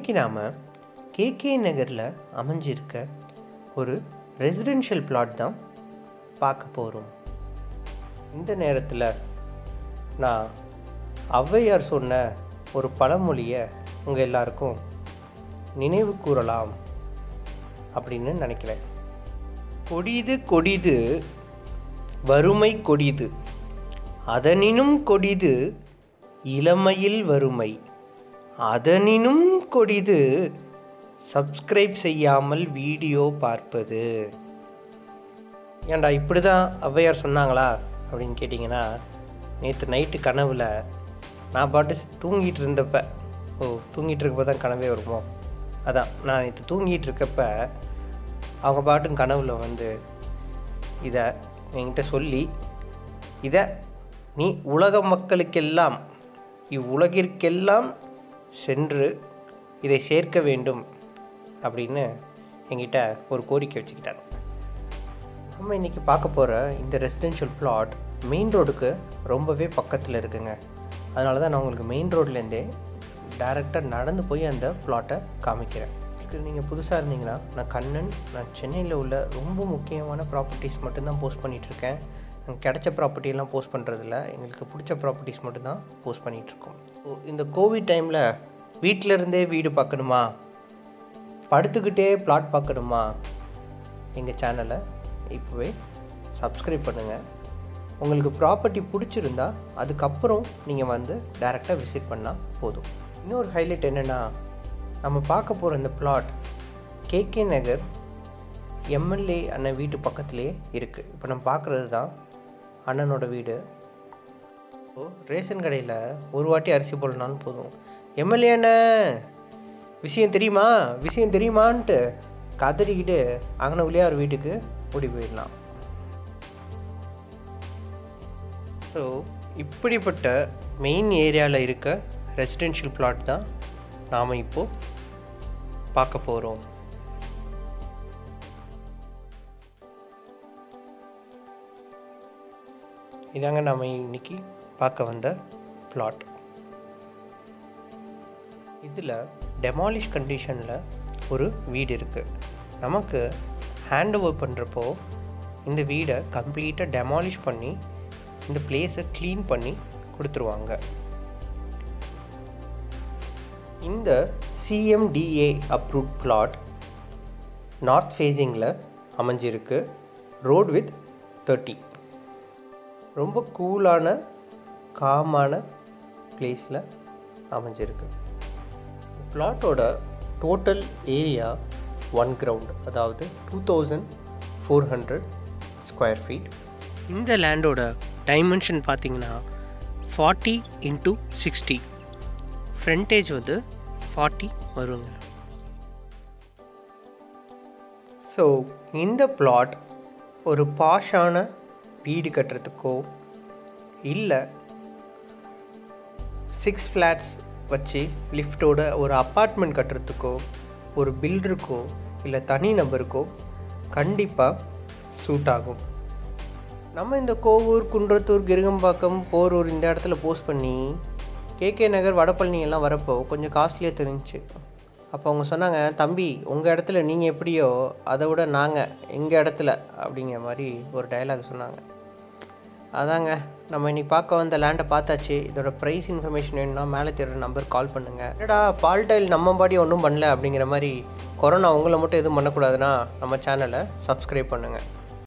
இன்றைக்கி நாம் கேகே நகரில் அமைஞ்சிருக்க ஒரு ரெசிடென்ஷியல் பிளாட் தான் பார்க்க போகிறோம் இந்த நேரத்தில் நான் ஔவையார் சொன்ன ஒரு பழமொழியை உங்கள் எல்லாருக்கும் நினைவு கூறலாம் அப்படின்னு நினைக்கிறேன் கொடிது கொடிது வறுமை கொடிது அதனினும் கொடிது இளமையில் வறுமை அதனினும் கொடிது சப்ஸ்கிரைப் செய்யாமல் வீடியோ பார்ப்பது ஏன்டா இப்படி தான் ஔவையார் சொன்னாங்களா அப்படின்னு கேட்டிங்கன்னா நேற்று நைட்டு கனவில் நான் பாட்டு தூங்கிட்டு இருந்தப்ப ஓ தூங்கிட்டு இருக்கப்ப தான் கனவே வருமோ அதான் நான் நேற்று தூங்கிட்டு இருக்கப்ப அவங்க பாட்டும் கனவில் வந்து இதை என்கிட்ட சொல்லி இதை நீ உலக மக்களுக்கெல்லாம் இவ்வுலகிற்கெல்லாம் சென்று இதை சேர்க்க வேண்டும் அப்படின்னு என்கிட்ட ஒரு கோரிக்கை வச்சுக்கிட்டாங்க நம்ம இன்றைக்கி பார்க்க போகிற இந்த ரெசிடென்ஷியல் பிளாட் மெயின் ரோடுக்கு ரொம்பவே பக்கத்தில் இருக்குங்க அதனால தான் நான் உங்களுக்கு மெயின் ரோட்லேருந்தே டேரெக்டாக நடந்து போய் அந்த பிளாட்டை காமிக்கிறேன் இதுக்கு நீங்கள் புதுசாக இருந்தீங்கன்னா நான் கண்ணன் நான் சென்னையில் உள்ள ரொம்ப முக்கியமான ப்ராப்பர்ட்டிஸ் மட்டும்தான் போஸ்ட் பண்ணிகிட்ருக்கேன் எனக்கு கிடைச்ச ப்ராப்பர்ட்டியெல்லாம் போஸ்ட் பண்ணுறதில்ல எங்களுக்கு பிடிச்ச ப்ராப்பர்ட்டிஸ் மட்டும்தான் போஸ்ட் பண்ணிகிட்ருக்கோம் இந்த கோவிட் டைமில் வீட்டில் இருந்தே வீடு பார்க்கணுமா படுத்துக்கிட்டே பிளாட் பார்க்கணுமா எங்கள் சேனலை இப்போவே சப்ஸ்கிரைப் பண்ணுங்கள் உங்களுக்கு ப்ராப்பர்ட்டி பிடிச்சிருந்தா அதுக்கப்புறம் நீங்கள் வந்து டைரெக்டாக விசிட் பண்ணால் போதும் இன்னொரு ஹைலைட் என்னென்னா நம்ம பார்க்க போகிற இந்த பிளாட் கேகே நகர் எம்எல்ஏ அண்ணன் வீட்டு பக்கத்துலேயே இருக்குது இப்போ நம்ம பார்க்குறது தான் அண்ணனோட வீடு ஸோ ரேஷன் கடையில் ஒரு வாட்டி அரிசி போடணும்னாலும் போதும் எம்எல்ஏ அண்ணன் விஷயம் தெரியுமா விஷயம் தெரியுமான்ட்டு கதறிக்கிட்டு அங்கன ஒரு வீட்டுக்கு ஓடி போயிடலாம் ஸோ இப்படிப்பட்ட மெயின் ஏரியாவில் இருக்க ரெசிடென்ஷியல் பிளாட் தான் நாம் இப்போது பார்க்க போகிறோம் இதாங்க நாம் இன்னைக்கு பார்க்க வந்த பிளாட் இதில் டெமாலிஷ் கண்டிஷனில் ஒரு வீடு இருக்குது நமக்கு ஹேண்ட் ஓவர் பண்ணுறப்போ இந்த வீடை கம்ப்ளீட்டாக டெமாலிஷ் பண்ணி இந்த பிளேஸை க்ளீன் பண்ணி கொடுத்துருவாங்க இந்த சிஎம்டிஏ அப்ரூவ்ட் பிளாட் நார்த் ஃபேஸிங்கில் அமைஞ்சிருக்கு ரோட் வித் தேர்ட்டி ரொம்ப கூலான காமான பிளேஸில் அமைஞ்சிருக்கு பிளாட்டோட டோட்டல் ஏரியா ஒன் கிரவுண்ட் அதாவது two thousand four hundred square feet இந்த லேண்டோட டைமென்ஷன் பார்த்தீங்கன்னா ஃபார்ட்டி இன்ட்டு சிக்ஸ்டி ஃப்ரண்டேஜ் வந்து ஃபார்ட்டி வருங்க ஸோ இந்த பிளாட் ஒரு பாஷான வீடு கட்டுறதுக்கோ இல்லை சிக்ஸ் ஃப்ளாட்ஸ் வச்சு லிஃப்ட்டோட ஒரு அப்பார்ட்மெண்ட் கட்டுறதுக்கோ ஒரு பில்டருக்கோ இல்லை தனி நபருக்கோ கண்டிப்பாக சூட் ஆகும் நம்ம இந்த கோவூர் குன்றத்தூர் கிருகம்பாக்கம் போரூர் இந்த இடத்துல போஸ்ட் பண்ணி கேகே நகர் வடபழனி எல்லாம் வரப்போ கொஞ்சம் காஸ்ட்லியாக தெரிஞ்சுச்சு அப்போ அவங்க சொன்னாங்க தம்பி உங்கள் இடத்துல நீங்கள் எப்படியோ அதை விட நாங்கள் எங்கள் இடத்துல அப்படிங்கிற மாதிரி ஒரு டயலாக் சொன்னாங்க அதாங்க நம்ம இன்னைக்கு பார்க்க வந்த லேண்டை பார்த்தாச்சு இதோட ப்ரைஸ் இன்ஃபர்மேஷன் வேணும்னா மேலே தேடுற நம்பர் கால் பண்ணுங்கள் என்னடா பால்டைல் நம்ம பாடி ஒன்றும் பண்ணல அப்படிங்கிற மாதிரி கொரோனா உங்களை மட்டும் எதுவும் பண்ணக்கூடாதுன்னா நம்ம சேனலை சப்ஸ்கிரைப் பண்ணுங்கள்